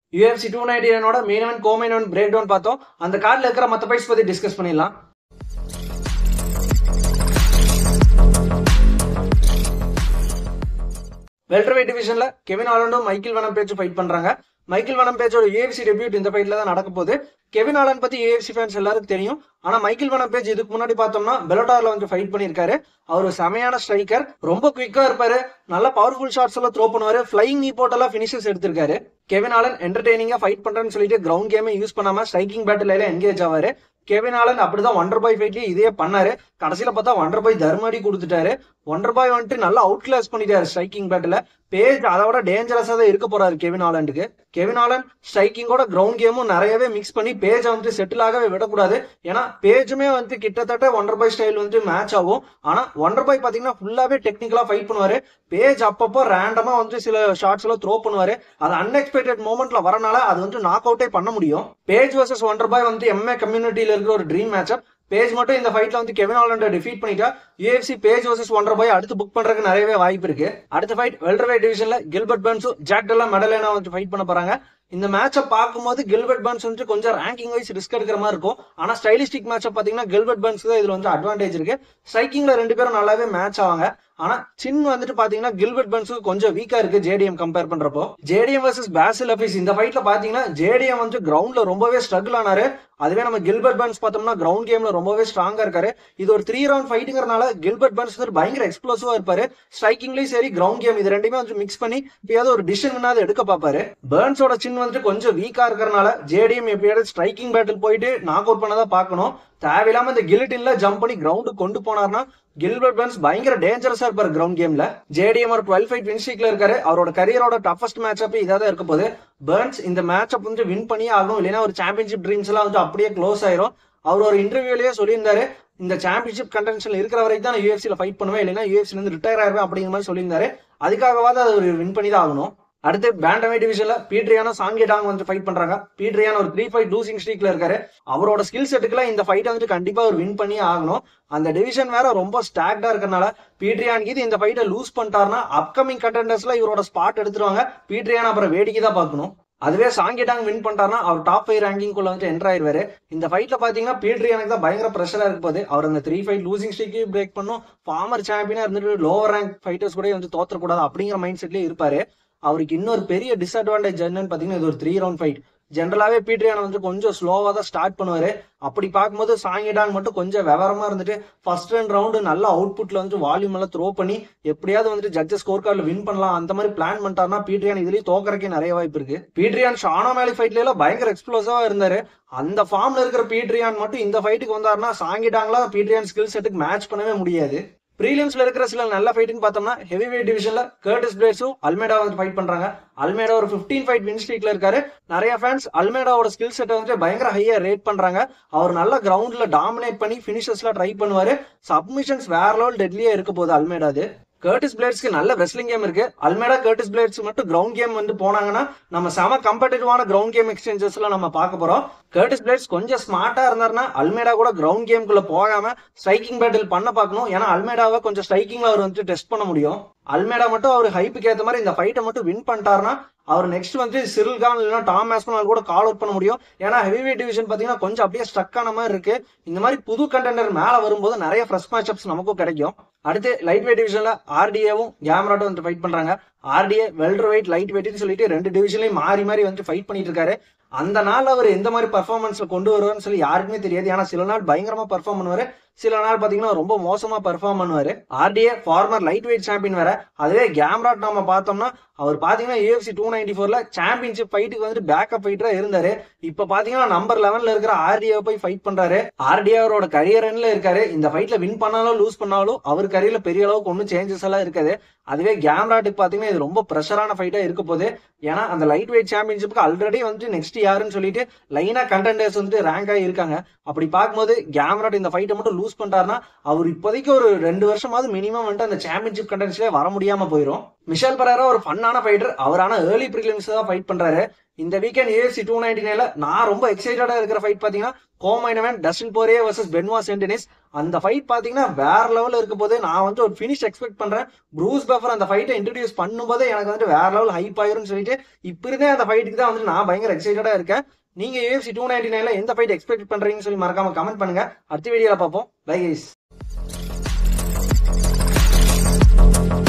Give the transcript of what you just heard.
UFC two ninety நைனோட main event co main event break down பார்த்தோம் அந்த கார்டில் இருக்கிற மற்ற பைஸ் பற்றி டிஸ்கஸ் பண்ணிடலாம் வெல்டர் வெயிட் டிவிஷன்ல கெவின் ஆலண்டும் மைக்கேல் வனம் பேச்சு ஃபைட் பண்றாங்க மைக்கேல் வனம் பேச்சோட யூஎஃப்சி டெபியூட் இந்த ஃபைட்ல தான் நடக்க போகுது கெவின் ஆலன் பத்தி யூஎஃப்சி ஃபேன்ஸ் எல்லாருக்கும் தெரியும் ஆனா மைக்கேல் வனம் பேஜ் இதுக்கு முன்னாடி பார்த்தோம்னா பெலோட்டார்ல வந்து ஃபைட் பண்ணியிருக்காரு அவர் ஒரு செமையான ஸ்ட்ரைக்கர் ரொம்ப குயிக்கா இருப்பாரு நல்ல பவர்ஃபுல் ஷாட்ஸ் எல்லாம் த்ரோ பண்ணுவாரு ஃபிளைங் நீ போட்டெல்லாம் ஃபினிஷஸ் எடுத்திருக்காரு கெவின் ஆலன் என்டர்டெய்னிங்கா ஃபைட் பண்றேன்னு சொல்லிட்டு கிரவுண்ட் கேமே யூஸ் பண்ணாம ஸ்ட்ரைக்கிங் பேட்டில் என்கேஜ் ஆவாரு கெவின் ஆலன் அப்படிதான் ஒண்டர் பாய் ஃபைட்லயே இதே பண்ணாரு கடைசியில பார்த்தா ஒண்டர் பாய் தர்மடி கொடுத்துட்டாரு ஒண்டர் பாய் வந்துட்டு நல்லா அவுட் கிளாஸ் பண்ணிட்டாரு ஸ்ட்ரைக்கிங் பேட்டில் பேஜ் அதை விட டேஞ்சரஸா தான் இருக்க போறாரு கெவின் ஆலண்டுக்கு கெவின் ஆலன் ஸ்ட்ரைக்கிங்கோட கிரவுண்ட் கேமும் நிறையவே மிக்ஸ் பண்ணி பேஜை வந்து செட்டில் ஆகவே விடக்கூடாது ஏன்னா பேஜுமே வந்து கிட்டத்தட்ட ஒண்டர் பாய் ஸ்டைல் வந்து மேட்ச் ஆகும் ஆனா ஒண்டர் பாய் பாத்தீங்கன்னா ஃபுல்லாவே டெக்னிக்கலா ஃபைட் பண்ணுவாரு பேஜ் அப்பப்போ ரேண்டமா வந்து சில ஷார்ட்ஸ் எல்லாம் த்ரோ பண்ணுவாரு அது அன்எக்ஸ்பெக்டட் மூமெண்ட்ல வரனால அது வந்து நாக் அவுட்டே பண்ண முடியும் பேஜ் வர்சஸ் ஒண்டர் பாய் வந்து எம்ஏ கம்யூனிட்டியில இருக்கிற ஒரு ட்ரீம் மேட்சப் பேஜ் மட்டும் இந்த ஃபைட்ல வந்து கெவின் ஆலண்டை டிஃபீட் பண்ணிட்டா UFC Page versus wonder boy அடுத்து புக் பண்றதுக்கு நிறையவே வாய்ப்பு இருக்கு அடுத்த ஃபைட் வெல்டர் வெயிட் டிவிஷன்ல கில்பர்ட் பன்ஸும் ஜாக் டெல்லா மெடலேனா வந்து ஃபைட் பண்ண போறாங்க இந்த மேட்சை பார்க்கும்போது கில்பர்ட் பன்ஸ் வந்து கொஞ்சம் ரேங்கிங் வைஸ் ரிஸ்க் எடுக்கிற மாதிரி இருக்கும் ஆனா ஸ்டைலிஸ்டிக் மேட்சை பாத்தீங்கன்னா கில்பர்ட் பன்ஸ் தான் இதுல வந்து அட்வான்டேஜ் இருக்கு ஸ்ட்ரைக்கிங்ல ரெண்டு பேரும் நல்லாவே மேட்ச் ஆவாங்க ஆனா சின் வந்துட்டு பாத்தீங்கன்னா கில்பர்ட் பன்ஸுக்கு கொஞ்சம் வீக்கா இருக்கு ஜேடிஎம் கம்பேர் பண்றப்போ ஜேடிஎம் வர்சஸ் பேசில் அஃபீஸ் இந்த ஃபைட்ல பாத்தீங்கன்னா ஜேடிஎம் வந்து கிரவுண்ட்ல ரொம்பவே ஸ்ட்ரகிள் ஆனாரு அதுவே நம்ம கில்பர்ட் பன்ஸ் பார்த்தோம்னா கிரவுண்ட் கேம்ல ரொம்பவே ஸ்ட்ராங்கா இருக்காரு இது ஒரு த்ரீ ரவுண்ட் ஃபைட்டுங்கிறனால கில்பர்ட் பன்ஸ் வந்து பயங்கர எக்ஸ்ப்ளோசிவா இருப்பாரு ஸ்ட்ரைக்கிங்லயும் சரி கிரவுண்ட் கேம் இது ரெண்டுமே வந்து மிக்ஸ் பண்ணி எப்பயாவது ஒரு டிசிஷன் வேணாவது எடுக்க பார்ப்பாரு பேர்ன்ஸோட சின் வந்துட்டு கொஞ்சம் வீக்கா இருக்கிறனால ஜேடிஎம் எப்பயாவது ஸ்ட்ரைக்கிங் பேட்டில் போயிட்டு நாக் அவுட் பண்ணதான் பார்க்கணும் தேவையில்லாம இந்த கில்லிட்டின்ல ஜம்ப் பண்ணி கிரவுண்டுக்கு கொண்டு போனார்னா கில்பர்ட் பன்ஸ் பயங்கர டேஞ்சரஸா இருப்பாரு கிரவுண்ட் கேம்ல ஜேடிஎம் ஒரு டுவெல் ஃபைட் வின் ஸ்ட்ரீக்ல இருக்காரு அவரோட கரியரோட டஃபஸ்ட் மேட்ச் அப் இதாக இருக்க போது பர்ன்ஸ் இந்த மேட்ச் அப் வந்து வின் பண்ணியே ஆகணும் இல்லைன்னா ஒரு சாம்பியன்ஷிப் ட்ரீம்ஸ் எல்லாம் வந்து அப்படியே க்ளோஸ் ஆயிரும் அவர் ஒரு இன்டர்வியூலயே சொல்லியிருந்தாரு இந்த சாம்பியன்ஷிப் கண்டென்ஷன்ல இருக்கிற வரைக்கும் தான் நான் யூஎஃப்சியில் ஃபைட் பண்ணுவேன் இல்லைன்னா யூஎஃப்சில இருந்து ரிட்டையர் ஆயிருவேன் அப்படிங்கிற மாதிரி சொல்லியிருந்தாரு அதுக்காகவாது அது ஒரு வின் பண்ணி தான் ஆகணும் அடுத்து பேண்டமே டிவிஷன்ல பீட்ரியானோ சாங்கேடாங் வந்து ஃபைட் பண்றாங்க பீட்ரியான் ஒரு த்ரீ ஃபைட் லூசிங் ஸ்ட்ரீக்ல இருக்காரு அவரோட ஸ்கில் செட்டுக்குலாம் இந்த ஃபைட்டை வந்துட்டு கண்டிப்பா ஒரு வின் பண்ணி ஆகணும் அந்த டிவிஷன் வேற ரொம்ப ஸ்டாக்டா இருக்கறனால பீட்ரியான் இது இந்த ஃபைட்டை லூஸ் பண்ணிட்டாருன்னா அப்கமிங் கண்டெண்டர்ஸ்ல இவரோட ஸ்பாட் எடுத்துருவாங்க பீட்ரியான் அப்புறம் வேடிக்கை தான் பார்க்கணும் அதுவே சாங்கிட்டாங் வின் பண்ணிட்டாருன்னா அவர் டாப் ஃபைவ் ரேங்கிங் குள்ள வந்து என்டர் ஆயிருவாரு இந்த ஃபைட்ல பாத்தீங்கன்னா பீட்ரியானுக்கு தான் பயங்கர ப்ரெஷரா இருக்க போது அவர் அந்த த்ரீ ஃபைட் லூசிங் ஸ்ட்ரீக்கே பிரேக் பண்ணும் ஃபார்மர் சாம்பியனா இருந்துட்டு லோவர் ரேங்க் ஃபைட்டர்ஸ் கூட வந்து தோத்தரக்கூடாது அப்படிங்கிற மைண்ட் செட்லயே இருப்பாரு அவருக்கு இன்னொரு பெரிய டிஸ்அட்வான்டேஜ் என்னன்னு பாத்தீங்கன்னா இது ஒரு த்ரீ ரவுண்ட் ஃபைட் ஜென்ரலாவே பீட்ரியான வந்து கொஞ்சம் ஸ்லோவா தான் ஸ்டார்ட் பண்ணுவாரு அப்படி பார்க்கும்போது சாங்கிடான் மட்டும் கொஞ்சம் விவரமா இருந்துட்டு ஃபர்ஸ்ட் ரெண்டு ரவுண்டு நல்ல அவுட்புட்ல வந்து வால்யூம் எல்லாம் த்ரோ பண்ணி எப்படியாவது வந்துட்டு ஜட்ஜஸ் ஸ்கோர் கார்டில் வின் பண்ணலாம் அந்த மாதிரி பிளான் பண்ணிட்டாருன்னா பீட்ரியான் இதுலயும் தோக்கறக்கே நிறைய வாய்ப்பு இருக்கு பீட்ரியான் ஷானோ மேலி ஃபைட்ல எல்லாம் பயங்கர எக்ஸ்ப்ளோசிவா இருந்தாரு அந்த ஃபார்ம்ல இருக்கிற பீட்ரியான் மட்டும் இந்த ஃபைட்டுக்கு வந்தாருன்னா சாங்கிடாங்களா பீட்ரியான் ஸ்கில் செட்டுக்கு மேட்ச் பண்ணவே முடியாது ப்ரீலியம்ஸ்ல இருக்கிற சில நல்ல ஃபைட்டுன்னு பார்த்தோம்னா ஹெவி வெயிட் டிவிஷன்ல கர்டிஸ் பிளேட்ஸும் அல்மேடா வந்து ஃபைட் பண்றாங்க அல்மேடா ஒரு 15 ஃபைட் வின் ஸ்ட்ரீக்ல இருக்காரு நிறைய ஃபேன்ஸ் அல்மேடாவோட ஸ்கில் செட்டை வந்து பயங்கர ஹையா ரேட் பண்றாங்க அவர் நல்ல கிரவுண்ட்ல டாமினேட் பண்ணி ஃபினிஷர்ஸ்ல ட்ரை பண்ணுவாரு சப்மிஷன்ஸ் வேற லெவல் டெட்லியா இருக்க போகுது அல்மேடாது கர்டிஸ் பிளேட்ஸ்க்கு நல்ல ரெஸ்லிங் கேம் இருக்கு அல்மேடா கர்டிஸ் பிளேட்ஸ் மட்டும் கிரவுண்ட் கேம் வந்து போனாங்கன்னா நம்ம செம கம்படிட்டிவான கிரவுண்ட் கேம் எக்ஸ்சேஞ்சஸ்ல நம்ம பார்க்க போறோம் கர்டிஸ் பிளேட்ஸ் கொஞ்சம் ஸ்மார்ட்டா இருந்தாருன்னா அல்மேடா கூட கிரவுண்ட் கேம்குள்ள போகாம ஸ்ட்ரைக்கிங் பேட்டில் பண்ண பார்க்கணும் ஏன்னா அல்மேடாவை கொஞ்சம் ஸ்ட்ரைக்கிங்ல அவர் வந்து டெஸ்ட் பண்ண முடியும் அல்மேடா மட்டும் அவர் ஹைப்புக்கு ஏற்ற மாதிரி இந்த ஃபைட்டை மட்டும் வின் பண்ணிட்டாருன்னா அவர் நெக்ஸ்ட் வந்து சிறில் கான் இல்லைன்னா டாம் மேஸ்மனால் கூட கால் அவுட் பண்ண முடியும் ஏன்னா ஹெவி வெயிட் டிவிஷன் பாத்தீங்கன்னா கொஞ்சம் அப்படியே ஸ்ட்ரக் ஆன மாதிரி இருக்கு இந்த மாதிரி புது கண்டெண்டர் மேல வரும்போது நிறைய ஃப்ரெஷ் மேட்சப்ஸ் நமக்கும் கிடைக்கும் அடுத்து லைட் வெயிட் டிவிஷன்ல ஆர்டிஏவும் கேமராட்டும் வந்து ஃபைட் பண்றாங்க ஆர்டிஏ வெல்டர் வெயிட் லைட் வெயிட்னு சொல்லிட்டு ரெண்டு டிவிஷன்லயும் மாறி மாறி வந்து ஃபைட் பண்ணிட்டு இருக்காரு அந்த நாள் அவர் எந்த மாதிரி பர்ஃபார்மன்ஸ்ல கொண்டு வருவார்னு சொல்லி யாருக்குமே தெரியாது ஏன்னா சில நாள் பயங்கரமா பர்ஃபார்ம் பண்ணுவாரு சில நாள் பாத்தீங்கன்னா ரொம்ப மோசமா பெர்ஃபார்ம் பண்ணுவாரு RDA former lightweight champion வேற அதுவே கேம்ராட் நம்ம பார்த்தோம்னா அவர் பாத்தீங்கன்னா யூஎஃப்சி டூ நைன்டி ஃபோர்ல சாம்பியன்ஷிப் ஃபைட்டுக்கு வந்துட்டு பேக்கப் ஃபைட்டரா இருந்தாரு இப்ப பாத்தீங்கன்னா நம்பர் லெவன்ல இருக்கிற ஆர்டிஏ போய் ஃபைட் பண்றாரு ஆர்டிஏ அவரோட கரியர் எண்ட்ல இருக்காரு இந்த ஃபைட்ல வின் பண்ணாலும் லூஸ் பண்ணாலும் அவர் கரியர்ல பெரிய அளவுக்கு ஒன்றும் சேஞ்சஸ் எல்லாம் இருக்காது அதுவே கேம்ராட்டுக்கு பாத்தீங்கன்னா இது ரொம்ப ப்ரெஷரான ஃபைட்டா இருக்க போது ஏன்னா அந்த லைட் வெயிட் சாம்பியன்ஷிப்க்கு ஆல்ரெடி வந்துட்டு நெக்ஸ்ட் யாருன்னு சொல்லிட்டு லைனா கண்டெண்டர்ஸ் வந்துட்டு ரேங்க் ஆகி இருக்காங்க அப்படி பார்க்கும்போது கேம்ராட் இந்த ஃபைட்டை மட்டும் லூஸ் லூஸ் பண்ணிட்டாருன்னா அவர் இப்போதைக்கு ஒரு ரெண்டு வருஷமாவது மினிமம் வந்துட்டு அந்த சாம்பியன்ஷிப் கண்டென்ஸ்லேயே வர முடியாம போயிடும் மிஷேல் பரேரா ஒரு ஃபன்னான ஃபைட்டர் அவர் ஆனால் ஏர்லி ப்ரிலிம்ஸ் தான் ஃபைட் பண்றாரு இந்த வீக்கெண்ட் ஏஎஃப்சி டூ நைன்டி நைன்ல நான் ரொம்ப எக்ஸைட்டடா இருக்கிற ஃபைட் பாத்தீங்கன்னா கோமைனவன் டஸ்டின் போரே வர்சஸ் பென்வா சென்டினிஸ் அந்த ஃபைட் பாத்தீங்கன்னா வேற லெவல்ல இருக்க போது நான் வந்து ஒரு ஃபினிஷ் எக்ஸ்பெக்ட் பண்றேன் ப்ரூஸ் பஃபர் அந்த ஃபைட்டை இன்ட்ரடியூஸ் பண்ணும்போது எனக்கு வந்துட்டு வேற லெவல் ஹைப் ஆயிரும்னு சொல்லிட்டு இப்ப இருந்தே அந்த ஃபைட்டுக்கு தான் வந்துட்டு நான் பயங்கர எக்ஸைட்டடா இருக்கேன் நீங்க ஏஎஃப்சி டூ நைன்டி நைன்ல எந்த ஃபைட் எக்ஸ்பெக்ட் பண்றீங்கன்னு சொல்லி மறக்காம கமெண்ட் பண்ணுங்க அடுத்த வீடியோல பார்ப்போம் பை கைஸ்